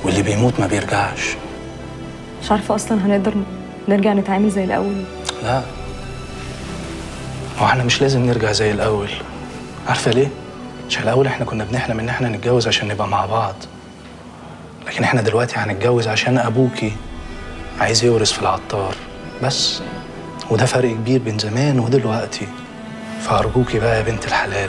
واللي بيموت ما بيرجعش مش عارفه اصلا هنقدر نرجع نتعامل زي الاول لا هو احنا مش لازم نرجع زي الأول عارفة ليه؟ عشان الأول احنا كنا بنحلم إن احنا نتجوز عشان نبقى مع بعض لكن احنا دلوقتي هنتجوز عشان أبوكي عايز يورث في العطار بس وده فرق كبير بين زمان ودلوقتي فأرجوكي بقى يا بنت الحلال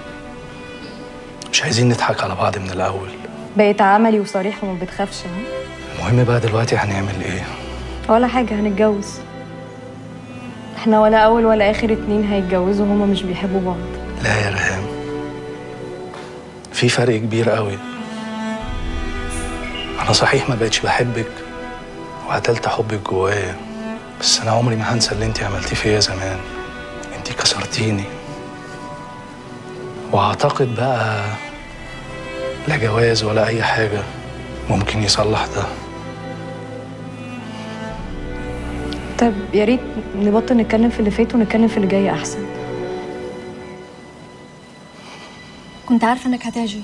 مش عايزين نضحك على بعض من الأول بقيت عملي وصريح وما بتخافش ها المهم بقى دلوقتي هنعمل إيه؟ ولا حاجه هنتجوز احنا ولا اول ولا اخر اتنين هيتجوزوا هما مش بيحبوا بعض لا يا ريهام في فرق كبير قوي انا صحيح ما بقتش بحبك وقتلت حبك جوايا بس انا عمري ما هنسى اللي انت عملتيه فيا زمان انت كسرتيني واعتقد بقى لا جواز ولا اي حاجه ممكن يصلح ده طب يا ريت نبطل نتكلم في اللي فات ونتكلم في اللي جاي احسن كنت عارفة انك هتعجب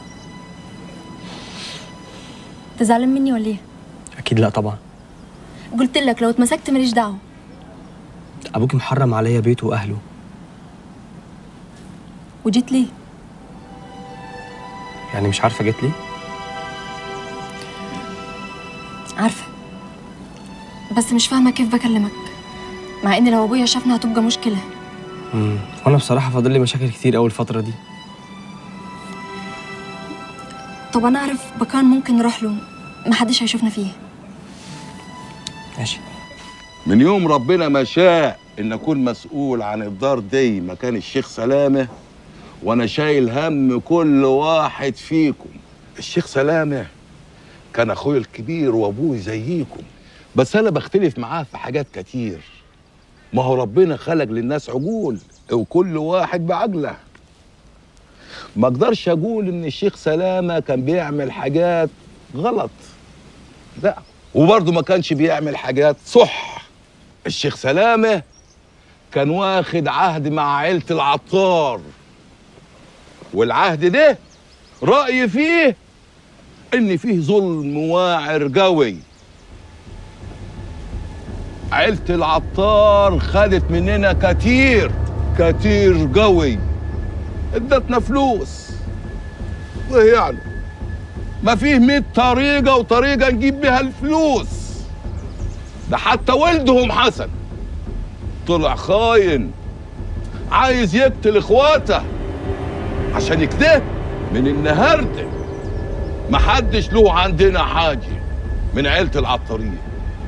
تزعلان مني ولا ايه؟ اكيد لا طبعا قلت لك لو اتمسكت ماليش دعوة ابوكي محرم عليا بيته واهله وجيت ليه؟ يعني مش عارفه جت ليه عارفة بس مش فاهمة كيف بكلمك مع ان لو ابويا شافنا هتبقى مشكلة امم وانا بصراحه فاضل لي مشاكل كتير قوي الفتره دي طب انا اعرف مكان ممكن نروح له محدش هيشوفنا فيه ماشي من يوم ربنا ما شاء ان اكون مسؤول عن الدار دي مكان الشيخ سلامه وانا شايل هم كل واحد فيكم الشيخ سلامه كان اخويا الكبير وابوي زيكم بس انا بختلف معاه في حاجات كتير ما هو ربنا خلق للناس عقول وكل واحد بعقله ما اقدرش اقول ان الشيخ سلامه كان بيعمل حاجات غلط لا وبرضه ما كانش بيعمل حاجات صح الشيخ سلامه كان واخد عهد مع عيلة العطار والعهد ده رأيي فيه إن فيه ظلم واعر قوي عيلة العطار خدت مننا كتير كتير قوي ادتنا فلوس وايه يعني ما فيه مية طريقة وطريقة نجيب بيها الفلوس ده حتى ولدهم حسن طلع خاين عايز يقتل اخواته عشان كده من النهارده محدش له عندنا حاجة من عيلة العطارين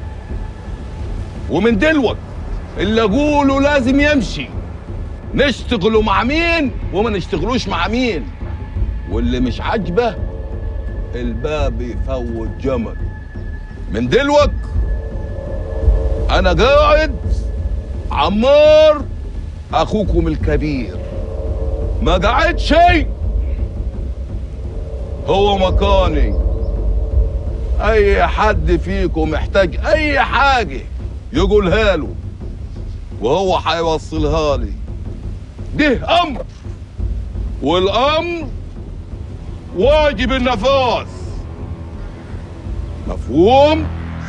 ومن دلوقت اللي اقوله لازم يمشي نشتغلوا مع مين وما نشتغلوش مع مين واللي مش عاجبه الباب يفوت جمل من دلوقت انا قاعد عمار اخوكم الكبير ما قعد شيء هو مكاني اي حد فيكم محتاج اي حاجه يقولها له وهو هيوصلها لي ده امر والامر واجب النفاذ مفهوم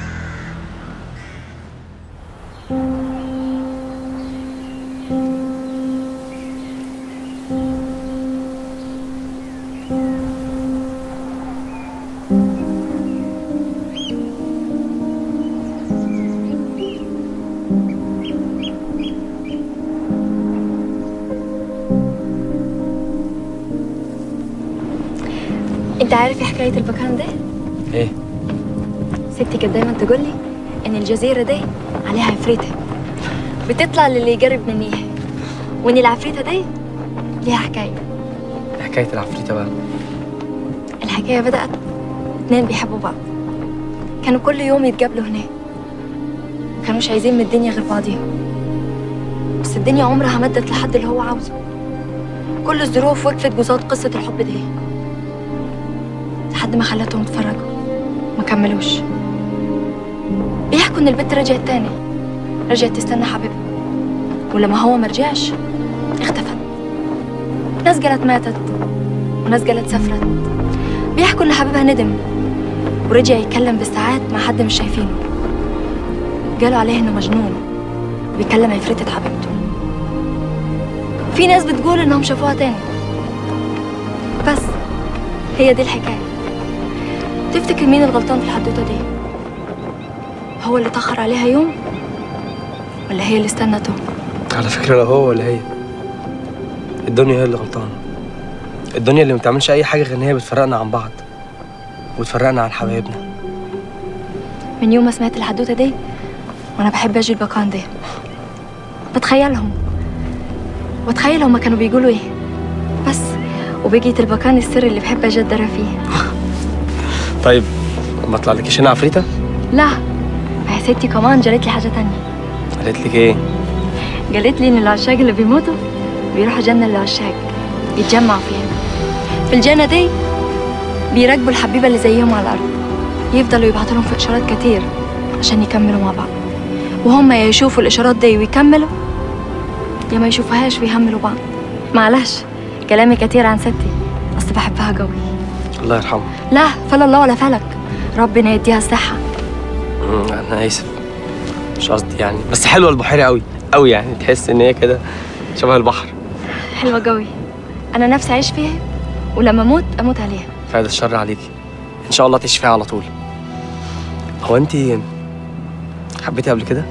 انت عارف ايه حكاية المكان ده؟ ايه ستي كانت دايما تقول لي ان الجزيرة دي عليها عفريتة بتطلع للي يقرب منيها وان العفريتة دي ليها حكاية إيه حكايه العفريته بقى الحكاية بدأت اتنين بيحبوا بعض كانوا كل يوم يتقابلوا هناك كانوش عايزين من الدنيا غير بعضيهم بس الدنيا عمرها ما ادت لحد اللي هو عاوزه كل الظروف وقفت قصاد قصة الحب دي لحد ما خلتهم اتفرجوا ما كملوش بيحكوا ان البت رجعت تاني رجعت تستنى حبيبها ولما هو ما رجعش اختفت ناس قالت ماتت وناس قالت سافرت بيحكوا ان حبيبها ندم ورجع يتكلم بالساعات مع حد مش شايفينه قالوا عليه انه مجنون بيكلم عفريتة حبيبته في ناس بتقول انهم شافوها تاني بس هي دي الحكاية تفتكر مين الغلطان في الحدوتة دي؟ هو اللي تأخر عليها يوم ولا هي اللي استنته؟ على فكرة لا هو ولا هي الدنيا هي اللي غلطانة الدنيا اللي ما بتعملش أي حاجة غير إن هي بتفرقنا عن بعض وتفرقنا عن حبايبنا من يوم ما سمعت الحدوتة دي وأنا بحب أجي البكان ده بتخيلهم وأتخيل هما كانوا بيقولوا إيه بس وبقيت البكان السر اللي بحب أجدر فيه طيب ما طلع لكيش هنا عفريتة؟ لا ما هي ستي كمان جرت لي حاجة تانية قالت لك إيه؟ قالت لي إن العشاق اللي بيموتوا بيروحوا جنة للعشاق يتجمعوا فيها في الجنة دي بيراقبوا الحبيبة اللي زيهم على الأرض يفضلوا يبعتوا لهم في إشارات كتير عشان يكملوا مع بعض وهم يا يشوفوا الإشارات دي ويكملوا يا ما يشوفوهاش ويهملوا بعض معلش كلامي كتير عن ستي بس بحبها قوي الله يرحمه لا فلا الله ولا فلك ربنا يديها الصحة مم، أنا آسف مش قصدي يعني بس حلوة البحيرة أوي أوي يعني تحس إن هي كده شبه البحر حلوة قوي أنا نفسي أعيش فيها ولما أموت أموت عليها فايدة الشر عليكي إن شاء الله تعيشي فيها على طول هو أنت حبيتي قبل كده؟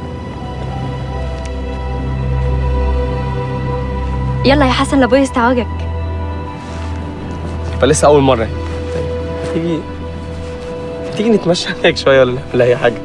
يلا يا حسن لابوي يستعوجك يبقى لسه أول مرة يعني. طيب تيجي تيجي نتمشى هناك شوية ولا نعمل أي حاجة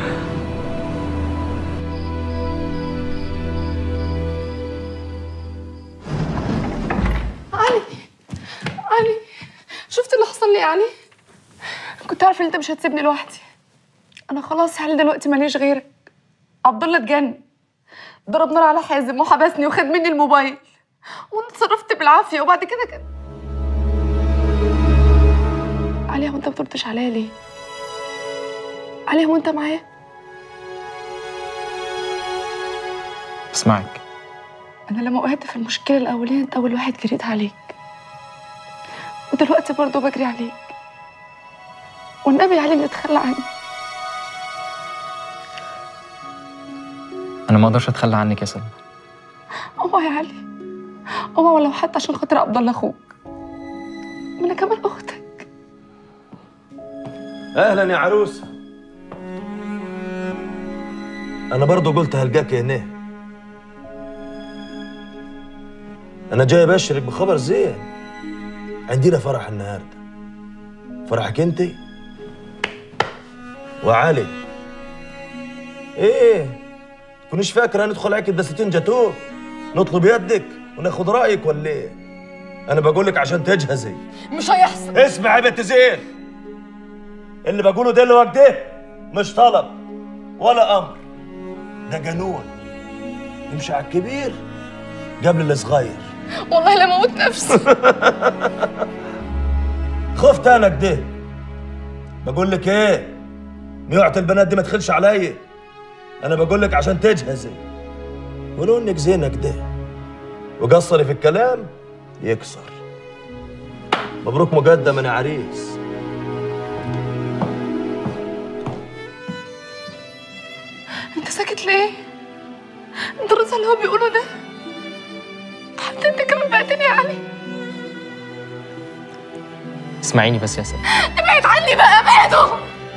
علي علي شفت اللي حصل لي يا علي كنت عارفه ان انت مش هتسيبني لوحدي انا خلاص يا علي دلوقتي ماليش غيرك عبد الله اتجن ضرب نار على حازم وحبسني وخد مني الموبايل وانا اتصرفت بالعافيه وبعد كده كده علي هو انت ما بتردش عليا ليه علي هو انت معايا اسمعك انا لما وقعت في المشكله الاولانيه انت اول واحد جريت عليك ودلوقتي برضه بجري عليك والنبي يا علي ما تتخلى عني انا ما اقدرش اتخلى عنك يا سلمى أما يا علي أما ولو حتى عشان خاطر عبد الله أخوك ما أنا كمان أختك اهلا يا عروسه انا برضو قلت هلقاك هنا انا جاي ابشرك بخبر زين عندنا فرح النهارده فرحك انت وعلي ايه تكونيش فاكر هندخل عليك بدستين جاتوه نطلب يدك وناخد رايك ولا ايه انا بقول لك عشان تجهزي مش هيحصل اسمع يا بنت زين اللي بقوله ده اللي ده مش طلب ولا امر ده جنون يمشي على الكبير قبل الصغير والله لا موت نفسي خفت انا كده بقول لك ايه ميوعة البنات دي ما تخلش عليا انا بقول لك عشان تجهزي ولو انك زينه كده وقصري في الكلام يكسر مبروك مقدم انا عريس أنت ساكت ليه؟ أنت الرزق اللي هو بيقوله ده حتى أنت كمان بعتني يا علي اسمعيني بس يا سلمى ابعد عني بقى ابعدوا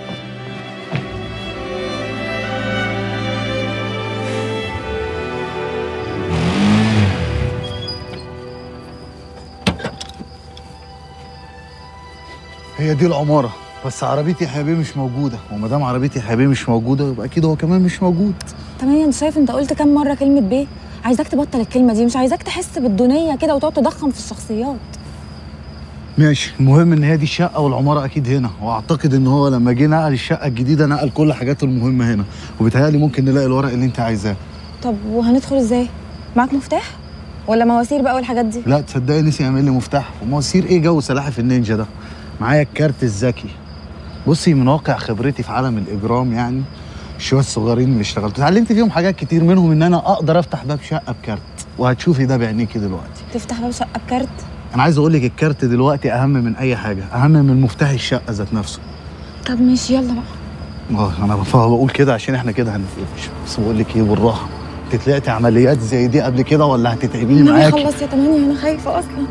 هي دي العمارة بس عربيتي يا حبيبي مش موجودة وما دام عربيتي يا حبيبي مش موجودة يبقى أكيد هو كمان مش موجود تمام انت شايف انت قلت كام مره كلمه بيه عايزاك تبطل الكلمه دي مش عايزاك تحس بالدنيا كده وتقعد تضخم في الشخصيات ماشي المهم إن هي دي الشقة والعمارة أكيد هنا وأعتقد إن هو لما جه نقل الشقة الجديدة نقل كل حاجاته المهمة هنا وبيتهيألي ممكن نلاقي الورق اللي أنت عايزاه طب وهندخل ازاي معاك مفتاح ولا مواسير بقى والحاجات دي لا تصدقي نسي يعمل لي مفتاح ومواسير إيه جو سلاحف النينجا ده معايا الكارت الذكي بصي من واقع خبرتي في عالم الإجرام يعني الشوية الصغيرين اللي اشتغلت اتعلمت فيهم حاجات كتير منهم إن أنا أقدر أفتح باب شقة بكارت وهتشوفي ده بعينيكي دلوقتي تفتح باب شقه بكارت انا عايز اقول لك الكارت دلوقتي اهم من اي حاجه اهم من مفتاح الشقه ذات نفسه طب ماشي يلا بقى اه انا بقول كده عشان احنا كده هنتقفش بس بقول لك ايه بالراحه انت طلعتي عمليات زي دي قبل كده ولا هتتعبيني النبي معاكي خلص يا تمانية انا خايفه اصلا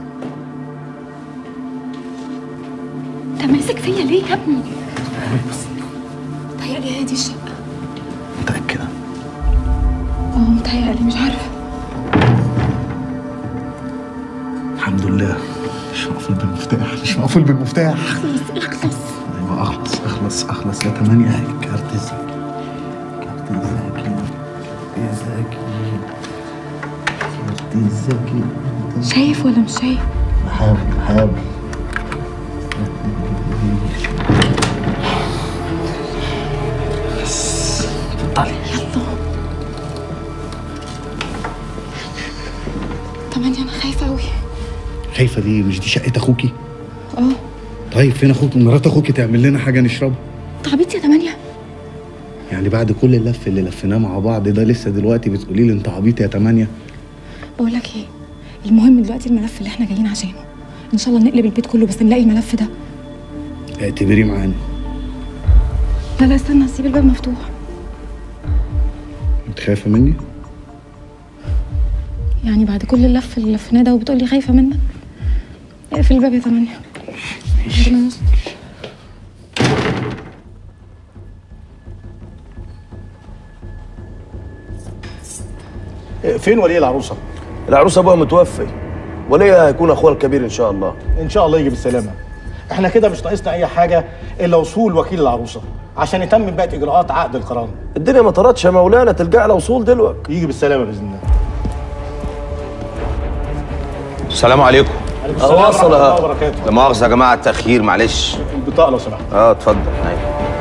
انت ماسك فيا ليه يا ابني؟ متهيألي هي دي الشقة متأكدة اه متهيألي مش عارفة الحمد لله مش مقفول بالمفتاح مش مقفول بالمفتاح اخلص اخلص ايوه اخلص اخلص اخلص يا تمانية اهي كارت الزكي كارت الزكي يا زكي كارت الزكي شايف ولا مش شايف؟ بحاول بحاول بس اتفضلي يلا تمانية انا خايفة اوي خايفة ليه مش دي شقة اخوكي اه طيب فين اخوك مرات اخوكي تعمل لنا حاجة نشربها تعبيط يا تمانية يعني بعد كل اللف اللي لفيناه مع بعض ده لسه دلوقتي بتقولي لي انت عبيط يا تمانية بقول لك ايه المهم دلوقتي الملف اللي احنا جايين عشانه ان شاء الله نقلب البيت كله بس نلاقي الملف ده اعتبريه معانا لا لا استنى سيب الباب مفتوح انت خايفة مني؟ يعني بعد كل اللف اللي لفيناه ده وبتقولي خايفة منك اقفل الباب يا تمانية ربنا يستر. فين ولي العروسه؟ العروس ابوها متوفي وليها هيكون اخوها الكبير ان شاء الله ان شاء الله يجي بالسلامه. احنا كده مش ناقصنا اي حاجه الا وصول وكيل العروسه عشان يتمم بقى اجراءات عقد القران. الدنيا ما طرتش يا مولانا تلقى على وصول دلوقتي يجي بالسلامه باذن الله. السلام عليكم عليكم السلام أواصل ورحمه الله أهو. وبركاته. لا مؤاخذة يا جماعة التأخير معلش البطاقه لو سمحت. اه اتفضل أيوة.